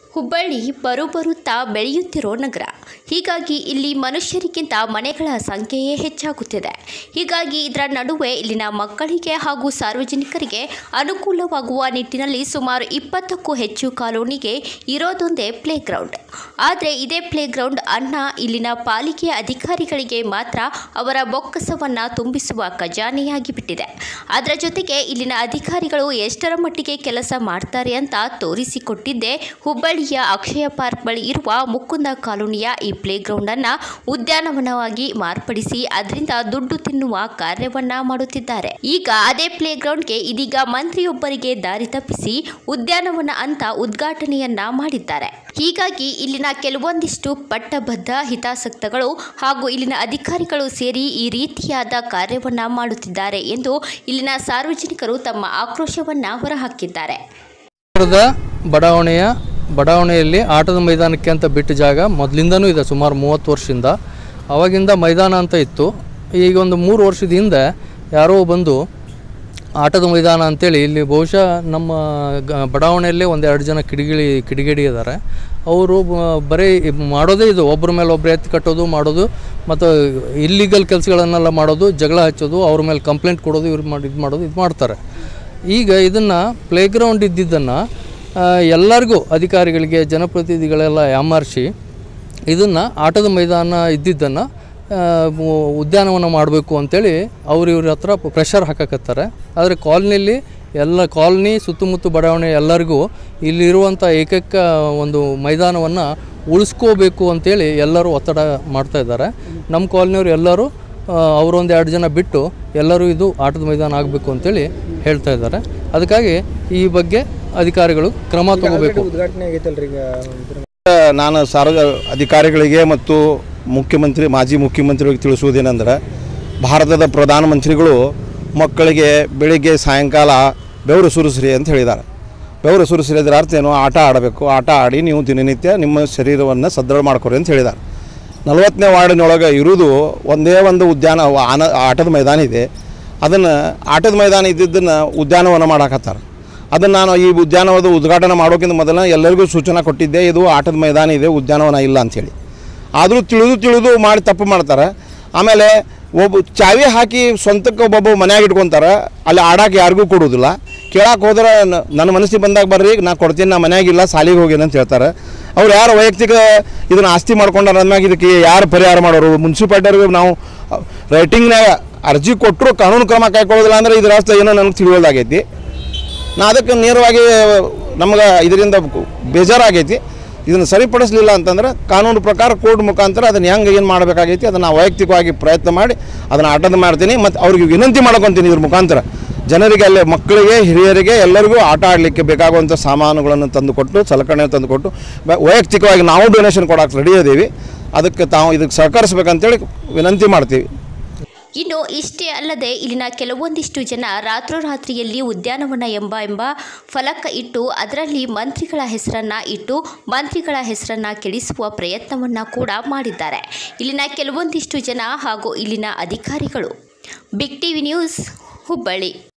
ಹುಬ್ಬಳ್ಳಿ ಬರುಬರುತ್ತಾ ಬೆಳೆಯುತ್ತಿರೋ ನಗರ ಹೀಗಾಗಿ ಇಲ್ಲಿ ಮನುಷ್ಯರಿಗಿಂತ ಮನೆಗಳ ಸಂಖ್ಯೆಯೇ ಹೆಚ್ಚಾಗುತ್ತಿದೆ ಹೀಗಾಗಿ ಇದರ ನಡುವೆ ಇಲ್ಲಿನ ಮಕ್ಕಳಿಗೆ ಹಾಗೂ ಸಾರ್ವಜನಿಕರಿಗೆ ಅನುಕೂಲವಾಗುವ ನಿಟ್ಟಿನಲ್ಲಿ ಸುಮಾರು ಇಪ್ಪತ್ತಕ್ಕೂ ಹೆಚ್ಚು ಕಾಲೋನಿಗೆ ಇರೋದೊಂದೇ ಪ್ಲೇಗ್ರೌಂಡ್ ಆದರೆ ಇದೇ ಪ್ಲೇಗ್ರೌಂಡ್ ಅನ್ನ ಇಲ್ಲಿನ ಪಾಲಿಕೆ ಅಧಿಕಾರಿಗಳಿಗೆ ಮಾತ್ರ ಅವರ ಬೊಕ್ಕಸವನ್ನು ತುಂಬಿಸುವ ಖಜಾನೆಯಾಗಿ ಬಿಟ್ಟಿದೆ ಅದರ ಜೊತೆಗೆ ಇಲ್ಲಿನ ಅಧಿಕಾರಿಗಳು ಎಷ್ಟರ ಮಟ್ಟಿಗೆ ಕೆಲಸ ಮಾಡ್ತಾರೆ ಅಂತ ತೋರಿಸಿಕೊಟ್ಟಿದ್ದೇ ಹುಬ್ಬಳ್ಳಿಯ ಅಕ್ಷಯ ಪಾರ್ಕ್ ಬಳಿ ಇರುವ ಮುಕುಂದ ಕಾಲೋನಿಯ ಈ ಪ್ಲೇಗ್ರೌಂಡ್ ಅನ್ನ ಉದ್ಯಾನವನವಾಗಿ ಮಾರ್ಪಡಿಸಿ ಅದರಿಂದ ದುಡ್ಡು ತಿನ್ನುವ ಕಾರ್ಯವನ್ನ ಮಾಡುತ್ತಿದ್ದಾರೆ ಈಗ ಅದೇ ಪ್ಲೇಗ್ರೌಂಡ್ಗೆ ಇದೀಗ ಮಂತ್ರಿಯೊಬ್ಬರಿಗೆ ದಾರಿ ತಪ್ಪಿಸಿ ಉದ್ಯಾನವನ ಅಂತ ಉದ್ಘಾಟನೆಯನ್ನ ಮಾಡಿದ್ದಾರೆ ಹೀಗಾಗಿ ಇಲ್ಲಿನ ಕೆಲವೊಂದಿಷ್ಟು ಪಟ್ಟಬದ್ಧ ಹಿತಾಸಕ್ತಗಳು ಹಾಗೂ ಇಲ್ಲಿನ ಅಧಿಕಾರಿಗಳು ಸೇರಿ ಈ ರೀತಿಯಾದ ಕಾರ್ಯವನ್ನ ಮಾಡುತ್ತಿದ್ದಾರೆ ಎಂದು ಇಲ್ಲಿನ ಸಾರ್ವಜನಿಕರು ತಮ್ಮ ಆಕ್ರೋಶವನ್ನ ಹೊರಹಾಕಿದ್ದಾರೆ ನಗರದ ಬಡಾವಣೆಯ ಬಡಾವಣೆಯಲ್ಲಿ ಆಟದ ಮೈದಾನಕ್ಕೆ ಅಂತ ಬಿಟ್ಟ ಜಾಗ ಮೊದಲಿಂದನೂ ಇದೆ ಸುಮಾರು ಮೂವತ್ತು ವರ್ಷದಿಂದ ಅವಾಗಿಂದ ಮೈದಾನ ಅಂತ ಇತ್ತು ಈಗ ಒಂದು ಮೂರು ವರ್ಷದ ಹಿಂದೆ ಯಾರೋ ಬಂದು ಆಟದ ಮೈದಾನ ಅಂತೇಳಿ ಇಲ್ಲಿ ಬಹುಶಃ ನಮ್ಮ ಗ- ಬಡಾವಣೆಯಲ್ಲೇ ಒಂದೆರಡು ಜನ ಕಿಡಿಗಿಳಿ ಕಿಡಿಗೇಡಿ ಇದ್ದಾರೆ ಅವರು ಬರೀ ಇದ್ ಮಾಡೋದೇ ಇದು ಒಬ್ಬರ ಮೇಲೆ ಒಬ್ಬರು ಎತ್ತಿ ಕಟ್ಟೋದು ಮಾಡೋದು ಮತ್ತು ಇಲ್ಲಿಗಲ್ ಕೆಲಸಗಳನ್ನೆಲ್ಲ ಮಾಡೋದು ಜಗಳ ಹಚ್ಚೋದು ಅವ್ರ ಮೇಲೆ ಕಂಪ್ಲೇಂಟ್ ಕೊಡೋದು ಇವ್ರು ಮಾಡಿ ಇದು ಮಾಡೋದು ಇದು ಮಾಡ್ತಾರೆ ಈಗ ಇದನ್ನು ಪ್ಲೇಗ್ರೌಂಡ್ ಇದ್ದಿದ್ದನ್ನು ಎಲ್ಲರಿಗೂ ಅಧಿಕಾರಿಗಳಿಗೆ ಜನಪ್ರತಿನಿಧಿಗಳೆಲ್ಲ ಯಾಮಾರಿಸಿ ಇದನ್ನು ಆಟದ ಮೈದಾನ ಇದ್ದಿದ್ದನ್ನು ಉದ್ಯಾನವನ ಮಾಡಬೇಕು ಅಂತೇಳಿ ಅವ್ರು ಇವ್ರ ಹತ್ರ ಪ್ರೆಷರ್ ಹಾಕಕತ್ತಾರೆ ಆದರೆ ಕಾಲನಿಯಲ್ಲಿ ಎಲ್ಲ ಕಾಲನಿ ಸುತ್ತಮುತ್ತ ಬಡಾವಣೆ ಎಲ್ಲರಿಗೂ ಇಲ್ಲಿರುವಂಥ ಏಕೈಕ ಒಂದು ಮೈದಾನವನ್ನು ಉಳಿಸ್ಕೋಬೇಕು ಅಂತೇಳಿ ಎಲ್ಲರೂ ಒತ್ತಡ ಮಾಡ್ತಾ ಇದ್ದಾರೆ ನಮ್ಮ ಕಾಲನಿಯವರು ಎಲ್ಲರೂ ಅವರೊಂದು ಎರಡು ಜನ ಬಿಟ್ಟು ಎಲ್ಲರೂ ಇದು ಆಟದ ಮೈದಾನ ಆಗಬೇಕು ಅಂತೇಳಿ ಹೇಳ್ತಾ ಇದ್ದಾರೆ ಅದಕ್ಕಾಗಿ ಈ ಬಗ್ಗೆ ಅಧಿಕಾರಿಗಳು ಕ್ರಮ ತಗೋಬೇಕು ಉದ್ಘಾಟನೆ ಆಗೈತಲ್ರಿ ಈಗ ಇದ್ರ ನಾನು ಸಾರ್ವ ಅಧಿಕಾರಿಗಳಿಗೆ ಮತ್ತು ಮುಖ್ಯಮಂತ್ರಿ ಮಾಜಿ ಮುಖ್ಯಮಂತ್ರಿಗಳಿಗೆ ತಿಳಿಸುವುದೇನೆಂದರೆ ಭಾರತದ ಪ್ರಧಾನಮಂತ್ರಿಗಳು ಮಕ್ಕಳಿಗೆ ಬೆಳಿಗ್ಗೆ ಸಾಯಂಕಾಲ ಬೆವರು ಸುರಿಸ್ರಿ ಅಂತ ಹೇಳಿದ್ದಾರೆ ಬೆವರು ಸುರಿಸ್ರಿ ಅದರ ಅರ್ಥ ಏನು ಆಟ ಆಡಬೇಕು ಆಟ ಆಡಿ ನೀವು ದಿನನಿತ್ಯ ನಿಮ್ಮ ಶರೀರವನ್ನು ಸದೃಢ ಮಾಡ್ಕೊರಿ ಅಂತ ಹೇಳಿದ್ದಾರೆ ನಲವತ್ತನೇ ವಾರ್ಡಿನೊಳಗೆ ಇರುವುದು ಒಂದೇ ಒಂದು ಉದ್ಯಾನ ಆನ ಆಟದ ಮೈದಾನ ಇದೆ ಅದನ್ನು ಆಟದ ಮೈದಾನ ಇದ್ದಿದ್ದನ್ನು ಉದ್ಯಾನವನ ಮಾಡಾಕತ್ತಾರೆ ಅದನ್ನು ನಾನು ಈ ಉದ್ಯಾನವನದ ಉದ್ಘಾಟನೆ ಮಾಡೋಕ್ಕಿಂತ ಮೊದಲ ಎಲ್ಲರಿಗೂ ಸೂಚನೆ ಕೊಟ್ಟಿದ್ದೆ ಇದು ಆಟದ ಮೈದಾನ ಇದೆ ಉದ್ಯಾನವನ ಇಲ್ಲ ಅಂಥೇಳಿ ಆದರೂ ತಿಳಿದು ತಿಳಿದು ಮಾಡಿ ತಪ್ಪು ಮಾಡ್ತಾರೆ ಆಮೇಲೆ ಒಬ್ಬ ಚಾವಿ ಹಾಕಿ ಸ್ವಂತಕ್ಕೆ ಒಬ್ಬೊಬ್ಬ ಮನ್ಯಾಗ ಇಟ್ಕೊತಾರೆ ಅಲ್ಲಿ ಆಡಕ್ಕೆ ಯಾರಿಗೂ ಕೊಡೋದಿಲ್ಲ ಕೇಳಕ್ಕೆ ಹೋದ್ರೆ ನ- ನನ್ನ ಮನಸ್ಸಿಗೆ ಬಂದಾಗ ಬರ್ರಿ ನಾ ಕೊಡ್ತೀನಿ ನಾ ಮನ್ಯಾಗಿಲ್ಲ ಸಾಲಿಗೆ ಹೋಗೇನೆ ಅಂತ ಹೇಳ್ತಾರೆ ಅವ್ರು ಯಾರು ವೈಯಕ್ತಿಕ ಇದನ್ನ ಆಸ್ತಿ ಮಾಡ್ಕೊಂಡಾರ ಅಂದ್ಮ್ಯಾಗ ಇದಕ್ಕೆ ಯಾರು ಪರಿಹಾರ ಮಾಡೋರು ಮುನ್ಸಿಪಾಲ್ಟಿಯವ್ರಿಗೆ ನಾವು ರೈಟಿಂಗ್ನಾಗ ಅರ್ಜಿ ಕೊಟ್ಟರು ಕಾನೂನು ಕ್ರಮ ಕೈಗೊಳ್ಳೋದಿಲ್ಲ ಅಂದ್ರೆ ಇದ್ರ ಅರ್ಥ ಏನೋ ನನಗೆ ತಿಳಿಯೋದಾಗೈತಿ ನಾ ಅದಕ್ಕೆ ನೇರವಾಗಿ ನಮ್ಗೆ ಇದರಿಂದ ಬೇಜಾರಾಗೈತಿ ಇದನ್ನು ಸರಿಪಡಿಸಲಿಲ್ಲ ಅಂತಂದ್ರೆ ಕಾನೂನು ಪ್ರಕಾರ ಕೋರ್ಟ್ ಮುಖಾಂತರ ಅದನ್ನು ಹೆಂಗೆ ಏನು ಮಾಡಬೇಕಾಗೈತಿ ಅದನ್ನು ನಾವು ವೈಯಕ್ತಿಕವಾಗಿ ಪ್ರಯತ್ನ ಮಾಡಿ ಅದನ್ನು ಆಟದ ಮಾಡ್ತೀನಿ ಮತ್ತು ಅವ್ರಿಗೆ ವಿನಂತಿ ಮಾಡ್ಕೊತೀನಿ ಇದ್ರ ಮುಖಾಂತರ ಜನರಿಗೆ ಅಲ್ಲೇ ಮಕ್ಕಳಿಗೆ ಹಿರಿಯರಿಗೆ ಎಲ್ಲರಿಗೂ ಆಟ ಆಡಲಿಕ್ಕೆ ಬೇಕಾಗುವಂಥ ಸಾಮಾನುಗಳನ್ನು ತಂದುಕೊಟ್ಟು ಸಲಕರಣೆ ತಂದುಕೊಟ್ಟು ಬ- ವೈಯಕ್ತಿಕವಾಗಿ ನಾವು ಡೊನೇಷನ್ ಕೊಡೋಕೆ ರೆಡಿ ಇದ್ದೀವಿ ಅದಕ್ಕೆ ತಾವು ಇದಕ್ಕೆ ಸಹಕರಿಸ್ಬೇಕಂತೇಳಿ ವಿನಂತಿ ಮಾಡ್ತೀವಿ ಇನ್ನು ಇಷ್ಟೇ ಅಲ್ಲದೆ ಇಲ್ಲಿನ ಕೆಲವೊಂದಿಷ್ಟು ಜನ ರಾತ್ರೋರಾತ್ರಿಯಲ್ಲಿ ಉದ್ಯಾನವನ ಎಂಬ ಎಂಬ ಫಲಕ ಇಟ್ಟು ಅದರಲ್ಲಿ ಮಂತ್ರಿಗಳ ಹೆಸರನ್ನ ಇಟ್ಟು ಮಂತ್ರಿಗಳ ಹೆಸರನ್ನ ಕೆಡಿಸುವ ಪ್ರಯತ್ನವನ್ನ ಕೂಡ ಮಾಡಿದ್ದಾರೆ ಇಲ್ಲಿನ ಕೆಲವೊಂದಿಷ್ಟು ಜನ ಹಾಗೂ ಇಲ್ಲಿನ ಅಧಿಕಾರಿಗಳು ಬಿಗ್ ಟಿವಿ ನ್ಯೂಸ್ ಹುಬ್ಬಳ್ಳಿ